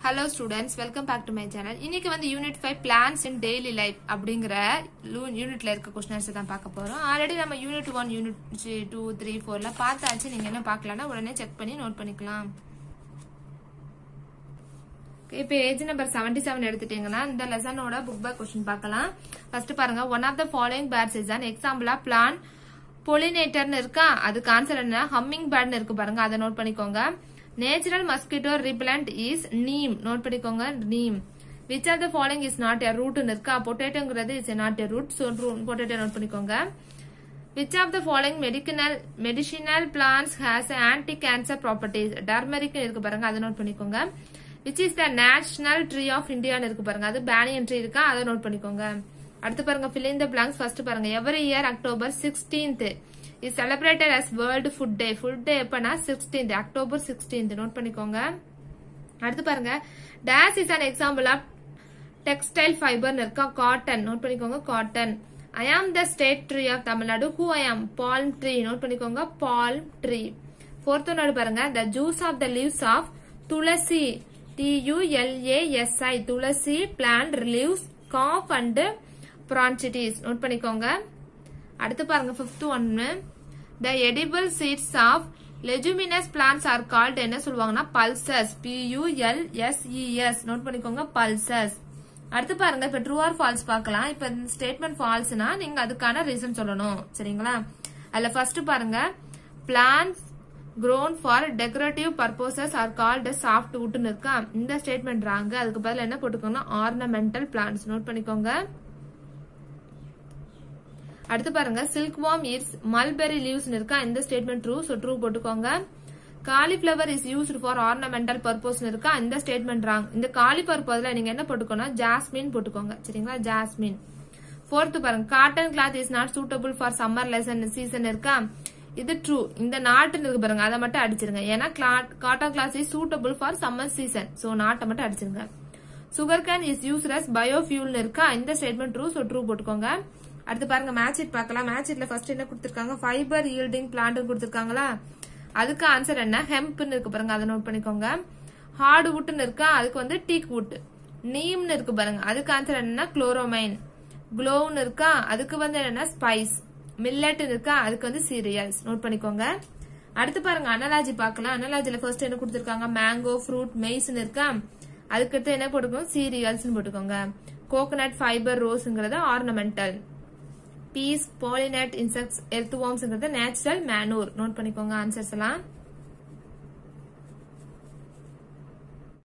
hello students welcome back to my channel இன்னைக்கு வந்து unit five plants in daily life அப்படிங்கிற யூனிட்ல இருக்க கொஸ்டின்ஸ் தான் பார்க்க போறோம் ஆல்ரெடி நம்ம unit one unit two three ஃபோர்ல பார்த்தாச்சு நீங்க என்ன பார்க்கலன்னா உடனே செக் பண்ணி நோட் பண்ணிக்கலாம் இப்போ ஏஜ் நம்பர் செவன்டி செவன் எடுத்துட்டீங்கன்னா இந்த லெசனோட புக் பேக் கொஸ்டின் பார்க்கலாம் ஃபர்ஸ்ட் பாருங்க one of the following birds is an எக்ஸாம்பிளா பிளான் பொலினேட்டர்னு இருக்கா அதுக்கு ஆன்சர் என்ன ஹம்மிங் பேர்ட்னு இருக்கு பாருங்க அதை நோட் பண்ணிக்கோங்க natural mosquito repellent is neem note பண்ணிக்கோங்க neem which are the following is not a ரூட்னு இருக்கா பொட்டேட்டோங்கிறது is not a root so potato note பண்ணிக்கோங்க which of the following medicinal medicinal plants has anti cancer properties turmeric இருக்கு பாருங்க அதை note பண்ணிக்கோங்க which is the national tree of இந்தியான்னு இருக்கு பாருங்க அது பேனியன் ட்ரீ இருக்கா அதை நோட் பண்ணிக்கோங்க அடுத்து பாருங்க fill in the blanks first பாருங்க every year October sixteenth is celebrated as world food day food day எப்பனா சிக்ஸ்டீன்த் அக்டோபர் சிக்ஸ்டீன்த் நோட் பண்ணிக்கோங்க அடுத்து பாருங்க this is an example of textile ஃபைபர்னு இருக்கா காட்டன் நோட் பண்ணிக்கோங்க cotton I am the state tree of Tamil Nadu who I am palm tree note பண்ணிக்கோங்க palm tree fourth ஒன்னோடு பாருங்க the juice of the leaves of tulsi T U L A S I tulsi plant relieves cough and பிரான்சிட்டிஸ் note பண்ணிக்கோங்க அடுத்து பாருங்க fifth ஒன்னு the edible seeds of leguminous plants are called என்ன சொல்லுவாங்கன்னா pulses P U L S E S note பண்ணிக்கோங்க பல்சஸ் அடுத்து பாருங்க இப்ப ட்ரூ ஆர் ஃபால்ஸ் பார்க்கலாம் இப்ப இந்த ஸ்டேட்மெண்ட் ஃபால்ஸ்னா நீங்க அதுக்கான ரீசன் சொல்லணும் சரிங்களா அதுல ஃபர்ஸ்ட் பாருங்க plants grown for decorative purposes are called soft woodனு இருக்கா இந்த ஸ்டேட்மெண்ட் ராங்க அதுக்கு பதிலா என்ன போட்டுக்கோங்கன்னா ஆர்னமெண்டல் பிளான்ஸ் நோட் பண்ணிக்கோங்க அடுத்து பாருங்க silk worm is mulberry leaves இருக்கா இந்த ஸ்டேட்மெண்ட் ட்ரூ ஸோ ட்ரூ போட்டுக்கோங்க cauliflower is used for ornamental purpose இருக்கா இந்த ஸ்டேட்மெண்ட் ராங் இந்த காலிஃபிளவர் பதில நீங்க என்ன போட்டுக்கோங்க ஜாஸ்மின் போட்டுக்கோங்க சரிங்களா ஜாஸ்மின் ஃபோர்த்து பாருங்க cotton cloth is not suitable for summer lesson season இருக்கா இது ட்ரூ இந்த நாட்டுன்னு இருக்கு பாருங்க அதை மட்டும் அடிச்சிருங்க ஏன்னா cotton cloth is suitable for summer season so நாட்டை மட்டும் அடிச்சிருங்க sugar cane is use as பயோஃபியூல்னு இருக்கா இந்த ஸ்டேட்மெண்ட் ட்ரூ ஸோ ட்ரூ போட்டுக்கோங்க அடுத்து பாருங்க மேட்ச் இட் பார்க்கலாம் மேட்ச் இட்ல ஃபர்ஸ்ட் என்ன கொடுத்திருக்காங்க ஃபைபர் ஈல்டிங் பிளான்ட் கொடுத்திருக்காங்களா அதுக்கு ஆன்சர் என்ன ஹெம்ப்னு இருக்கு பாருங்க அதை நோட் பண்ணிக்கோங்க ஹார்டு வுட்னு இருக்கா அதுக்கு வந்து டீக் வுட் நீம்னு இருக்கு பாருங்க அதுக்கு ஆன்சர் என்னன்னா குளோரோமைன் க்ளோவ்னு இருக்கா அதுக்கு வந்து என்னன்னா ஸ்பைஸ் மில்லட் இருக்கா அதுக்கு வந்து சீரியல்ஸ் நோட் பண்ணிக்கோங்க அடுத்து பாருங்க அனலாஜி பார்க்கலாம் அனலாஜில ஃபர்ஸ்ட் என்ன கொடுத்திருக்காங்க மேங்கோ ஃப்ரூட் மெய்ஸ்னு இருக்கா அதுக்கடுத்து என்ன போட்டுக்கோங்க சீரியல்ஸ் போட்டுக்கோங்க கோகனட் ஃபைபர் ரோஸ்ங்கிறது ornamental bees pollinate insects earth வார்ம்ஸ்ங்கிறது நேச்சுரல் மேனூர் நோட் பண்ணிக்கோங்க ஆன்சர்ஸ் எல்லாம்